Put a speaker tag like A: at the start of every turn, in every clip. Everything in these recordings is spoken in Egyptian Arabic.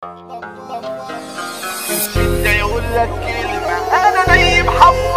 A: ده يقول لك كلمة أنا نايم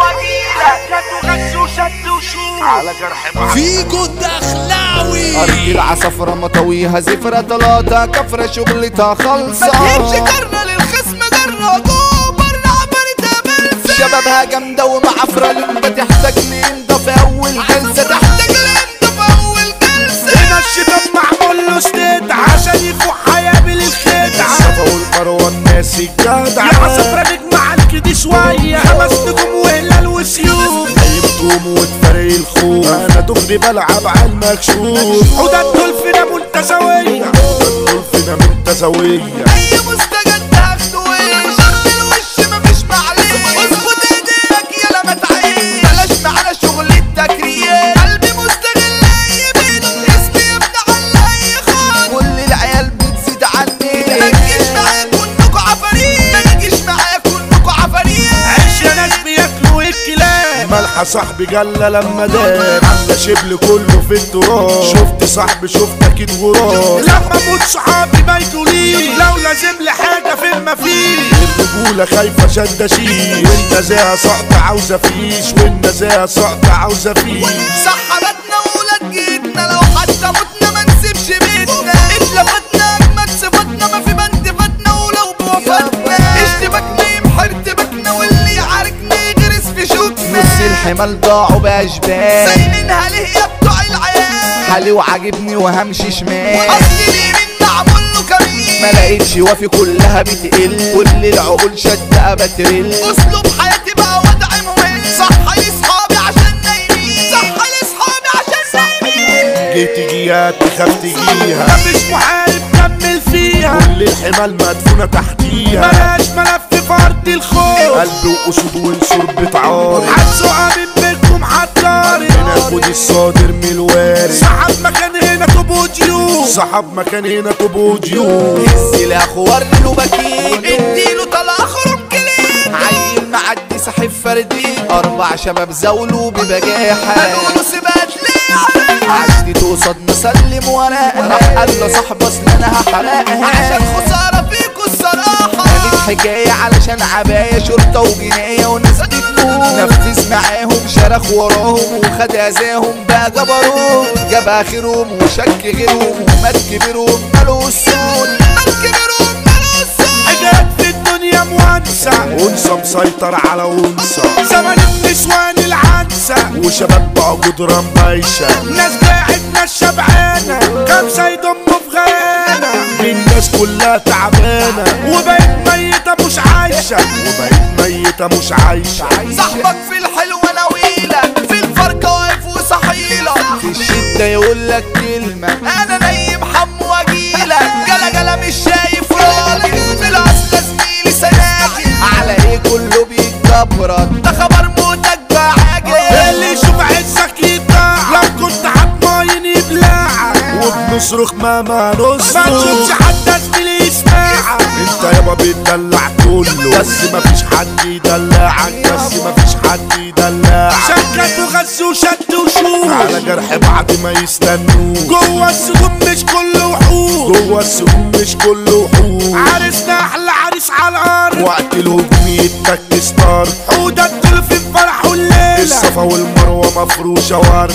A: حواجيلك شد وغش وشد وشوف على جرح بعض
B: فيجو الدخلاوي
C: أرض العصفرة مطويها زفرة طلاطة كفرة شغلتها خلصة
B: ما تهمش كرنا للخصم جرة جوه برا عبرتها بلسة
C: شبابها جامدة ومعفرة لما تحتاج لإمضة في أول جلسة تحت
B: تحتاج الامضة في أول جلسة
D: هنا الشيطان معمول له ستيت عشان يفوق هيقابل الخدعة الصفا والمروة الناس الجدعة يا عصفرة نجمع الكدي شوية خمس نجوم وهلال وسيوف نايم توم وتفرق الخوف انا دغري بلعب على المكشوف حوضة الدولفينة منتزوية حوضة الدولفينة منتزوية
B: أي مستجد هاخده وش شغل الوش مفيش معلش اظبط ايديك يلا ما تعيش بلاش معانا شغل التكريم قلبي مستغل أي بيت اسمي يبدأ على أي خط
C: كل العيال بتزيد عني
B: ما تجيش معايا كنكوا عفاريت ما تجيش معايا كنكوا عفاريت
D: عيش يا ناس بياكلوا الكلاب ملحة صاحبي جلة لما داب عاملة شبل كله في التراب شفت صاحبي شفت اكيد غراب لما اموت صحابي ما يجوليش لو لازم لي حاجة في المفيش الرجولة خايفة شدة شيش والنزاهة سقط عاوزة فيش والنزاهة سقط عاوزة فيش
B: سحبتنا وولاد جيتنا لو حتى متنا ما نسيبش بيتنا اتلفتنا اجمد صفاتنا ما في بند فاتنا ولو بوفاتنا اشتبكنا يمحى ارتبكنا واللي يعاركنا يغرس في شوكنا
C: نص الحمال ضاعوا بأشبال
B: سايلينها ليه يا بتوع العيال
C: حالي وعاجبني وهمشي شمال
B: اصل اليمين معمول له كمين
C: ما لقيتش وافي كلها بتقل كل العقول شدة بترل
B: اسلوب حياتي بقى وضع مهم صح لاصحابي عشان نايمين صح لاصحابي عشان نايمين
D: جيت جيات تخاف تجيها مفيش محارب كمل فيها كل الحمال مدفونة تحتيها ملاش ملف في ارض الخوف قلب واسود ونسور بتعارض هتسوقها من بينكم حتاري بناخد الصادر من الوارد صحاب مكان هنا توبوديو صحاب مكان هنا توبوديو
C: هز لاخوار له بكين
B: اديله طلع خرم كليب
C: عيل معدي ساحب فردين اربع شباب زولوا ببجاحة
B: قالوا سبات ليه عليا
C: عدت قصاد مسلم ورقة راح قال له صاحب اصل انا هحرقها
B: عشان خسارة فيكوا الصراحة
C: حكاية علشان عباية شرطة وجناية وناس بتموت نفذ معاهم شرخ وراهم وخد اذاهم بقى جبروت جاب اخرهم وشك غيرهم ومات كبيرهم مالوا السود
B: مال كبيرهم مالوا الصوت
D: حاجات في الدنيا موانسة أنثى مسيطر على أنثى زمن النسوان العنسة وشباب بقى جدران بايشة ناس باعت ناس شبعانة خمسة يضموا في غيانة الناس كلها تعبانة وبقت ميتة مش عايشة وبقت ميتة مش عايشة
B: صاحبك في الحلوة نويلة في الفرقة واقف وصحيلة
C: في الشدة يقول لك كلمة
B: انا نايم حمو واجيلك جلا جلا مش شايف راجل في الاصل زميلي سناجل
C: على ايه كله بيتجبرك
B: ده خبر موتك بعاجل
D: اللي يشوف عزك يطاع لو كنت حطاين يبلعك وبنصرخ ما ما نصرخ ما تشوفش حد زميلي يسمعك انت يابا بتدلع كله بس مفيش حد يدلعك بس مفيش حد يدلعك شكت وغز وشد وشوش على جرح بعد ما يستنوا جوه السجون مش كله وحوش جوه السجون مش كله وحوش عرسنا احلى عريس على الارض وقت الهجوم يتك ستار حوده الدولفين فرح الليله الصفا والمروه مفروشه ورد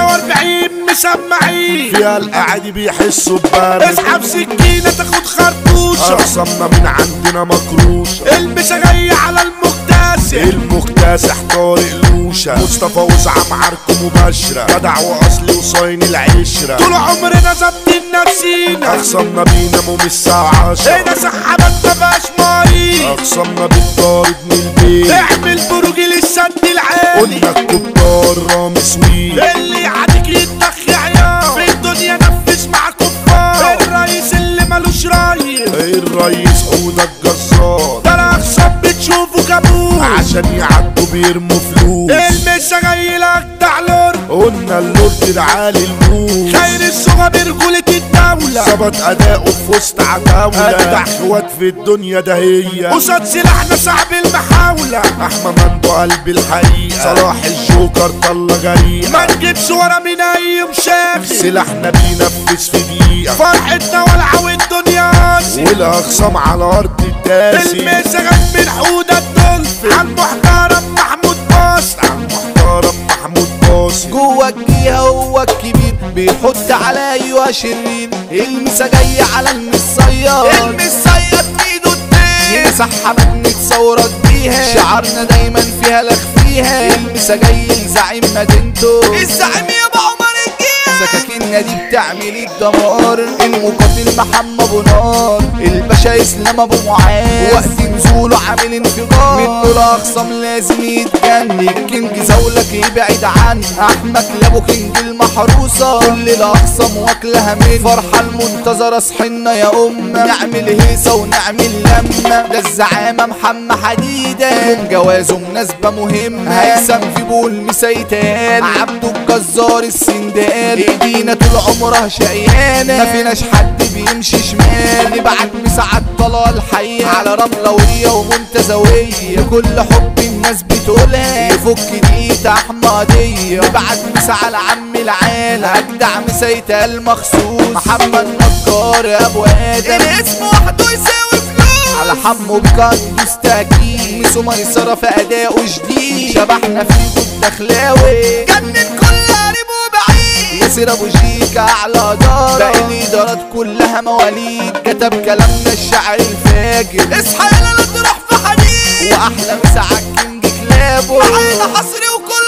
D: 45 مسمعين فيها الاعادي بيحسوا ببرد اسحب سكينه تاخد خرطوشه اقسمنا من عندنا مكروشه المسا جاي على المكتسح المكتسح طارق لوشه مصطفى وسعى معاركه مباشره جدع واصلي وصاين العشره طول عمرنا ظابطين نفسينا اقسمنا بيناموا من الساعه 10 هنا سحبت مبقاش مريض اقسمنا بالطارد من البيت اعمل بروج للسد العالي قلنا الكبار رامي سويت اللي يعديك يتنخ يا عيال في الدنيا نفذ مع كفار الرئيس اللي ملوش رايس الرئيس حوده الجزار ده الاخصام بتشوفه كابوس عشان يعدوا بيرموا فلوس المسا جاي لك تعلر قلنا اللورد العالي الموت خير الصغى برجولة الدولة ظبط أداؤه في وسط عتاولة أجدع اخوات في الدنيا ده هي قصاد سلاحنا صعب المحاولة أحمى مندو قلب الحقيقة صلاح الجوكر طلة جريئة ما نجيبش ورا من أي مشاغل سلاحنا بينفذ في دقيقة فرحتنا والعة والدنيا قاسي والأخصام على أرض الداسي المسا من حودة الدولفين عالمحترم محمود باص عالمحترم محمود باص
C: جوه الجيهة هو الكبير بيحط على ايوه شرير المسا جاي على المصياد
B: المصيد ايده التاني
C: يمسح حمد نتصورك بيها شعارنا دايما فيها لخ فيها المسا جاي لزعيم مدينته
B: الزعيم يابا عمر الجيل
C: سكاكيننا دي بتعمل الدمار المقاتل محمد ابو نار الباشا اسلام ابو معاذ وقت نزوله عامل انفجار منه الاخصام لازم يتجنن الكينج زولك يبعد عنه احمد لابو كينج المحروسه كل الاخصام واكلها من فرحه المنتظره صحنا يا امه نعمل هيصه ونعمل لمه ده الزعامه محمد حديده يوم جوازه مناسبه مهمه هيثم في بول مسيتان عبده الجزار السندان ايدينا طول عمرها شقيانه ما فيناش حد بيمشي شمال نبعت مساعد طلال الحقيقه على رملويه ومنتزويه بكل حب الناس بتقولها يفك دقيقة احمديه نبعت مسا على عم العالم اجدع مسيتها المخصوص محمد نجار ابو ادم
B: الاسم وحده يساوي فلوس
C: على حمو بكات مستكين ميسو ميسرة في أداؤه جديد شبحنا فيه الدخلاوي
B: جنن كل قريب وبعيد
C: ياسر أبو شيكا أعلى دار باقي الإدارات كلها مواليد كتب كلامنا الشعر الفاجر
B: اصحى يلا لا تروح في حديد
C: وأحلى مسا عالكينج كلابو
B: معانا حصري وكل